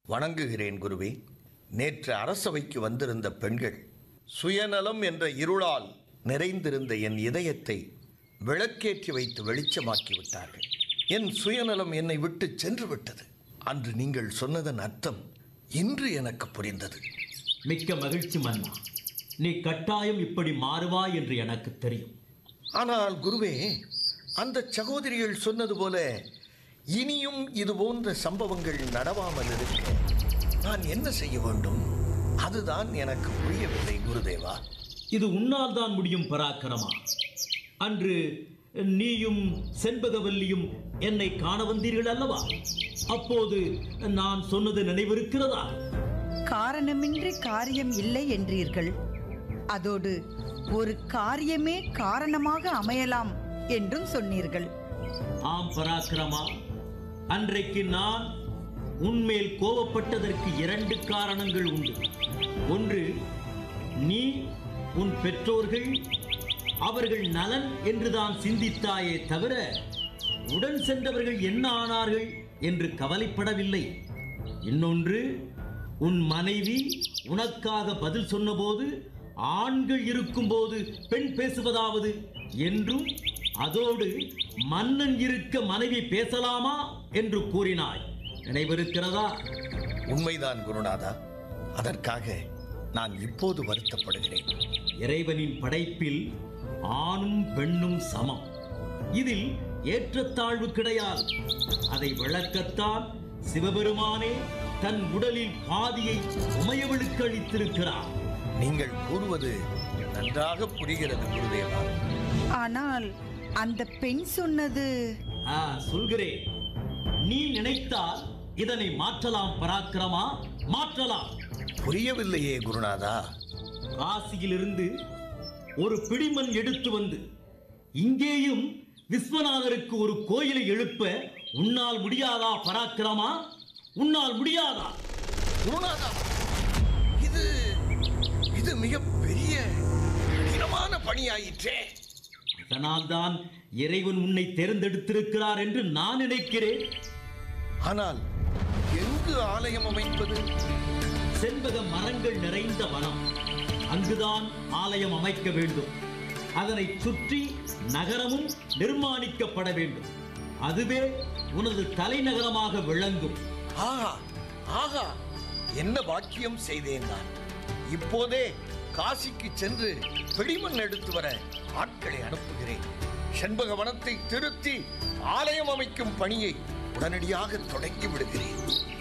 வணங்குகிறேன் குருவே நேற்று அரசவைக்கு வந்திருந்த பெண்கள் சுயநலம் என்ற இருளால் நிறைந்திருந்த என் இதயத்தை விளக்கேற்றி வைத்து வெளிச்சமாக்கி விட்டார்கள் என் சுயநலம் என்னை விட்டு சென்று விட்டது அன்று நீங்கள் சொன்னதன் அர்த்தம் இன்று எனக்கு புரிந்தது மிக்க மகிழ்ச்சி மன்னா நீ கட்டாயம் இப்படி மாறுவாய் என்று எனக்கு தெரியும் ஆனால் குருவே அந்த சகோதரிகள் சொன்னது போல இனியும் இது போன்ற சம்பவங்கள் நடவாமல் இருக்க நான் என்ன செய்ய வேண்டும் அதுதான் எனக்கு புரியவில்லை குருதேவா இது உன்னால் தான் முடியும் பராக்கிரமா அன்று நீயும் செண்பகவல்லியும் என்னை காண வந்தீர்கள் அல்லவா அப்போது நான் சொன்னது நினைவிருக்கிறதா காரணமின்றி காரியம் இல்லை என்றீர்கள் அதோடு ஒரு காரியமே காரணமாக அமையலாம் என்றும் சொன்னீர்கள் ஆம் பராக்கிரமா அன்றைக்கு நான் உன்மேல் கோபப்பட்டதற்கு இரண்டு காரணங்கள் உண்டு ஒன்று நீ உன் பெற்றோர்கள் அவர்கள் நலன் என்றுதான் சிந்தித்தாயே தவிர உடன் சென்றவர்கள் என்ன ஆனார்கள் என்று கவலைப்படவில்லை இன்னொன்று உன் மனைவி உனக்காக பதில் சொன்னபோது ஆண்கள் இருக்கும்போது பெண் பேசுவதாவது என்றும் அதோடு மன்னன் இருக்க மனைவி பேசலாமா என்று கூறினாய் நினைவிருக்கிறதா உண்மைதான் குருநாதா அதற்காக நான் இப்போது வருத்தப்படுகிறேன் இறைவனின் படைப்பில் ஆணும் பெண்ணும் சமம் இதில் ஏற்றத்தாழ்வு கிடையாது அதை விளக்கத்தான் சிவபெருமானே தன் உடலில் பாதியை உமையவளுக்கு அளித்திருக்கிறார் நீங்கள் கூறுவது நன்றாக புரிகிறது குருதேவா ஆனால் அந்த பெண் சொன்னது ஆ, சொல்கிறேன் நீ நினைத்தால் இதனை மாற்றலாம் பராக்கிரமா மாற்றலாம் புரியவில்லையே குருநாதா காசியிலிருந்து ஒரு பிடிமண் எடுத்து வந்து இங்கேயும் விஸ்வநாதருக்கு ஒரு கோயிலை எழுப்ப உன்னால் முடியாதா பராக்கிரமா உன்னால் முடியாதா குருநாதா இது இது மிக பெரிய கடினமான பணியாயிற்றே அதனால்தான் இறைவன் உன்னை தேர்ந்தெடுத்திருக்கிறார் என்று நான் நினைக்கிறேன் ஆனால் எங்கு ஆலயம் அமைப்பது செண்பக மரங்கள் நிறைந்த வனம் அங்குதான் ஆலயம் அமைக்க வேண்டும் அதனை சுற்றி நகரமும் நிர்மாணிக்கப்பட வேண்டும் அதுவே உனது தலைநகரமாக விளங்கும் ஆஹா ஆஹா என்ன பாக்கியம் செய்தேன் நான் இப்போதே காசிக்கு சென்று பிடிமண் எடுத்து வர ஆட்களை அனுப்புகிறேன் செண்பக வனத்தை திருத்தி ஆலயம் அமைக்கும் பணியை உடனடியாக தொடங்கி விடுகிறேன்